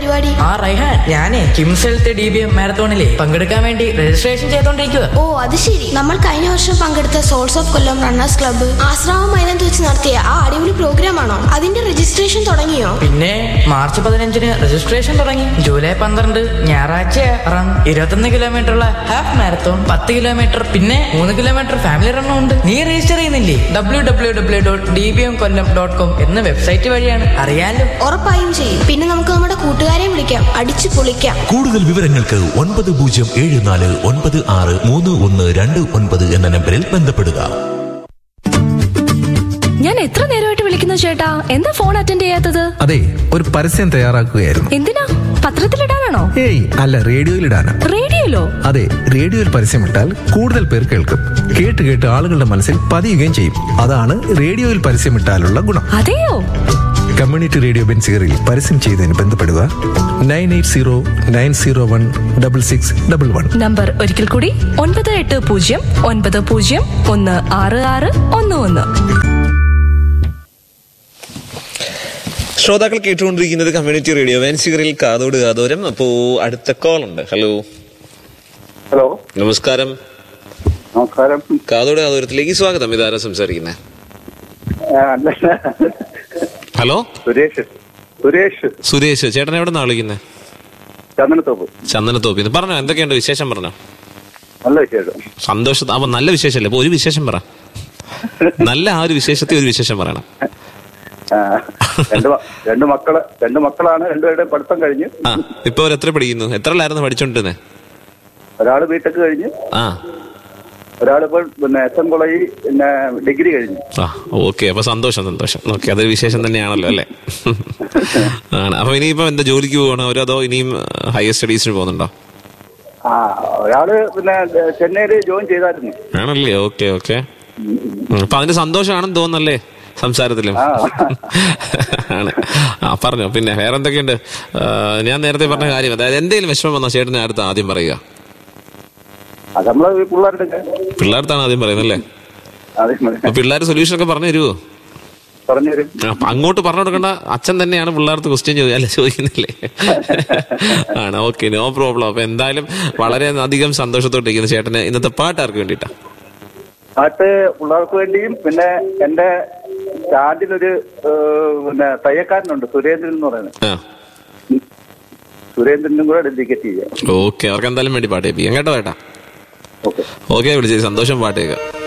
പരിപാടി ആ റൈഹാൻ ഞാനേ KIMS health D B M മാരത്തോണിലെ പങ്കെടുക്കാൻ വേണ്ടി രജിസ്ട്രേഷൻ ചെയ്തോണ്ടിരിക്കുക ഓ അത് ശരി നമ്മൾ കഴിഞ്ഞ വർഷം പങ്കെടുത്ത souls of Kollam runners club Asramam മൈതാനത്ത് വെച്ച് നടത്തിയ ആ അടിപൊളി പ്രോഗ്രാം ആണോ അതിന്റെ രജിസ്ട്രേഷൻ തുടങ്ങിയോ പിന്നെ മാർച്ച് പതിനഞ്ചിന് രജിസ്ട്രേഷൻ തുടങ്ങി ജൂലൈ പന്ത്രണ്ട് ഞായറാഴ്ച റൺ ഇരുപത്തൊന്ന് കിലോമീറ്റർ ഉള്ള ഹാഫ് മാരത്തോൺ പത്ത് കിലോമീറ്റർ പിന്നെ മൂന്ന് കിലോമീറ്റർ ഫാമിലി റണ്ണും ഉണ്ട് നീ രജിസ്റ്റർ ചെയ്യുന്നില്ലേ W W W dot D B M Kollam dot com എന്ന വെബ്സൈറ്റ് വഴിയാണ് അറിയാലോ ഉറപ്പായും ചെയ്യും പിന്നെ നമുക്ക് നമ്മുടെ കൂട്ടുകാരെയും വിളിക്കാം അടിച്ചു പൊളിക്കാം കൂടുതൽ വിവരങ്ങൾക്ക് ഒൻപത് പൂജ്യം ഏഴ് നാല് ഒൻപത് ആറ് മൂന്ന് ഒന്ന് രണ്ട് ഒൻപത് എന്ന നമ്പറിൽ ബന്ധപ്പെടുക ഞാൻ എത്ര നേരമായിട്ട് വിളിക്കുന്നു ചേട്ടാ എന്താ ഫോൺ അറ്റൻഡ് ചെയ്യാത്തത് അതെ ഒരു പരസ്യം തയ്യാറാക്കുകയായിരുന്നു എന്തിനാ പത്രത്തിലിടാനാണോ ഏയ് അല്ല റേഡിയോയിലിടാനാ റേഡിയോയിലോ അതെ റേഡിയോയിൽ പരസ്യമിട്ടാൽ കൂടുതൽ പേർ കേൾക്കും കേട്ട് കേട്ട് ആളുകളുടെ മനസ്സിൽ പതിയുകയും ചെയ്യും അതാണ് റേഡിയോയിൽ പരസ്യമിട്ടാലുള്ള ഗുണം അതെയോ കമ്മ്യൂണിറ്റി റേഡിയോ ബെൻസിയറിൽ പരസ്യം ചെയ്തതിന് ബന്ധപ്പെടുക nine eight zero nine zero one double six double one number ഒരിക്കൽ കൂടി ഒൻപത് എട്ട് പൂജ്യം ഒൻപത് പൂജ്യം ഒന്ന് ആറ് ആറ് ഒന്ന് ഒന്ന് ശ്രോതാക്കൾ കേട്ടുകൊണ്ടിരിക്കുന്നത് കമ്മ്യൂണിറ്റി റേഡിയോ വാൻസിഗറിൽ കാതോട് കാതോരം അപ്പോ അടുത്ത കോൾ ഉണ്ട് ഹലോ ഹലോ നമസ്കാരം നമസ്കാരം കാതോട് കാതോരത്തിലേക്ക് സ്വാഗതം ഇതാരാ സംസാരിക്കുന്നത് ആ, അല്ല ഹലോ സുരേഷ് സുരേഷ് സുരേഷ് ചേട്ടൻ എവിടെ നിന്നാണ് വിളിക്കുന്നത് ചന്ദനത്തോപ്പ് ചന്ദനത്തോപ്പിന്ന് പറഞ്ഞോ എന്തൊക്കെയുണ്ട് വിശേഷം പറഞ്ഞോ നല്ല വിശേഷം സന്തോഷം അപ്പൊ നല്ല വിശേഷമല്ലേ അപ്പൊ ഒരു വിശേഷം പറ നല്ല ആ ഒരു വിശേഷത്തെ ഒരു വിശേഷം പറയണം ആ, രണ്ട് മ- രണ്ട് മക്കള് രണ്ട് മക്കളാണ് രണ്ടുപേരുടെയും പഠിത്തം കഴിഞ്ഞ് ആ ഇപ്പൊ അവർ എത്ര പഠിക്കുന്നു എത്രയിലായിരുന്നു പഠിച്ചോണ്ടിരുന്നത് ഒരാള് ബിടെക് കഴിഞ്ഞ് ആ ഒരാളിപ്പോൾ പിന്നെ എസ് എൻ കോളേജിൽ പിന്നെ ഡിഗ്രി കഴിഞ്ഞു ആ ഓക്കെ അപ്പൊ സന്തോഷം സന്തോഷം ഓക്കെ അതൊരു വിശേഷം തന്നെയാണല്ലോ അല്ലേ ആണ് അപ്പൊ ഇനിയിപ്പോ എന്താ ജോലിക്ക് പോകണോ അവരോ അതോ ഇനിയും ഹയർ സ്റ്റഡീസിന് പോകുന്നുണ്ടോ ആ ഒരാള് പിന്നെ ചെന്നൈയിൽ ജോയിൻ ചെയ്തായിരുന്നു ആണല്ലേ ഓക്കെ ഓക്കെ അപ്പൊ അതിന്റെ സന്തോഷമാണെന്ന് തോന്നുന്നല്ലേ സംസാരത്തിലും ആ. ആണ് ആ പറഞ്ഞോ പിന്നെ വേറെ എന്തൊക്കെയുണ്ട് ആ, ഞാൻ നേരത്തെ പറഞ്ഞ കാര്യം അതായത് എന്തെങ്കിലും വിഷമം വന്നാൽ ചേട്ടനെ അടുത്ത് ആദ്യം പറയുക അത് നമ്മള് പിള്ളേരുടെ പിള്ളേർത്താണ് ആദ്യം പറയുന്നത് അല്ലേ അതെ അപ്പൊ പിള്ളേർ സൊല്യൂഷൻ ഒക്കെ പറഞ്ഞു തരുമോ പറഞ്ഞു തരും അപ്പൊ അങ്ങോട്ട് പറഞ്ഞു കൊടുക്കേണ്ട അച്ഛൻ തന്നെയാണ് പിള്ളേർക്ക് ക്വസ്റ്റ്യൻ ചോദിക്കുക അല്ലെ ചോദിക്കുന്നില്ലേ ആണ് ഓക്കെ നോ പ്രോബ്ലം അപ്പൊ എന്തായാലും വളരെ അധികം സന്തോഷത്തോട്ടിരിക്കുന്നു ചേട്ടന് ഇന്നത്തെ പാട്ട് ആർക്ക് വേണ്ടിയിട്ടാ പാട്ട് പിള്ളേർക്ക് വേണ്ടിയും പിന്നെ എന്റെ സ്റ്റാൻഡിലൊരു ഏഹ്, പിന്നെ തയ്യക്കാരനുണ്ട് സുരേന്ദ്രൻ എന്ന് പറയുന്നത് ആ സുരേന്ദ്രനും കൂടെ ഡെഡിക്കേറ്റ് ചെയ്യാം ഓക്കെ അവർക്ക് എന്തായാലും വേണ്ടി പാട്ട് കേൾപ്പിക്കാം കേട്ടോ ചേട്ടാ ഓക്കെ ഓക്കെ വിളിച്ചത് സന്തോഷം പാട്ട് കേൾക്കാം